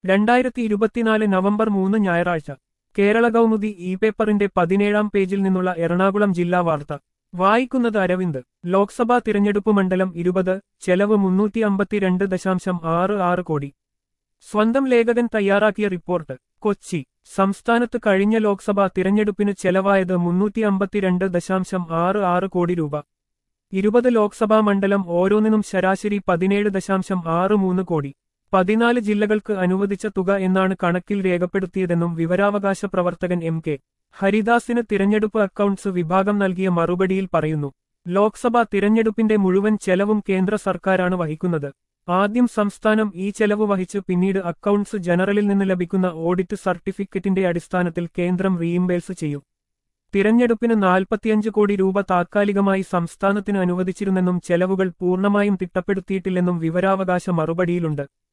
രണ്ടായിരത്തി ഇരുപത്തിനാല് നവംബർ മൂന്ന് ഞായറാഴ്ച കേരള കൗമുദി ഇ പേപ്പറിന്റെ പതിനേഴാം പേജിൽ നിന്നുള്ള എറണാകുളം ജില്ലാ വാർത്ത വായിക്കുന്നത് അരവിന്ദ് ലോക്സഭാ തിരഞ്ഞെടുപ്പ് മണ്ഡലം ഇരുപത് ചെലവ് മുന്നൂറ്റി അമ്പത്തിരണ്ട് ദശാംശം ആറ് ആറ് കോടി സ്വന്തം ലേഖകൻ തയ്യാറാക്കിയ റിപ്പോർട്ട് കൊച്ചി സംസ്ഥാനത്ത് കഴിഞ്ഞ ലോക്സഭാ തിരഞ്ഞെടുപ്പിന് ചെലവായത് മുന്നൂറ്റി അമ്പത്തിരണ്ട് ദശാംശം ആറ് ആറ് കോടി രൂപ ഇരുപത് ലോക്സഭാ മണ്ഡലം ഓരോന്നിനും ശരാശരി പതിനേഴ് ദശാംശം ആറ് മൂന്ന് കോടി പതിനാല് ജില്ലകൾക്ക് അനുവദിച്ച തുക എന്നാണ് കണക്കിൽ രേഖപ്പെടുത്തിയതെന്നും വിവരാവകാശ പ്രവർത്തകൻ എം കെ ഹരിദാസിന് തിരഞ്ഞെടുപ്പ് അക്കൗണ്ട്സ് വിഭാഗം നൽകിയ മറുപടിയിൽ പറയുന്നു ലോക്സഭാ തിരഞ്ഞെടുപ്പിന്റെ മുഴുവൻ ചെലവും കേന്ദ്ര സർക്കാരാണ് വഹിക്കുന്നത് ആദ്യം സംസ്ഥാനം ഈ ചെലവ് വഹിച്ച് പിന്നീട് അക്കൗണ്ട്സ് ജനറലിൽ നിന്ന് ലഭിക്കുന്ന ഓഡിറ്റ് സർട്ടിഫിക്കറ്റിന്റെ അടിസ്ഥാനത്തിൽ കേന്ദ്രം റീഇംബേഴ്സ് ചെയ്യും തിരഞ്ഞെടുപ്പിന് നാൽപ്പത്തിയഞ്ച് കോടി രൂപ താത്കാലികമായി സംസ്ഥാനത്തിന് അനുവദിച്ചിരുന്നെന്നും ചെലവുകൾ പൂർണ്ണമായും തിട്ടപ്പെടുത്തിയിട്ടില്ലെന്നും വിവരാവകാശ മറുപടിയിലുണ്ട്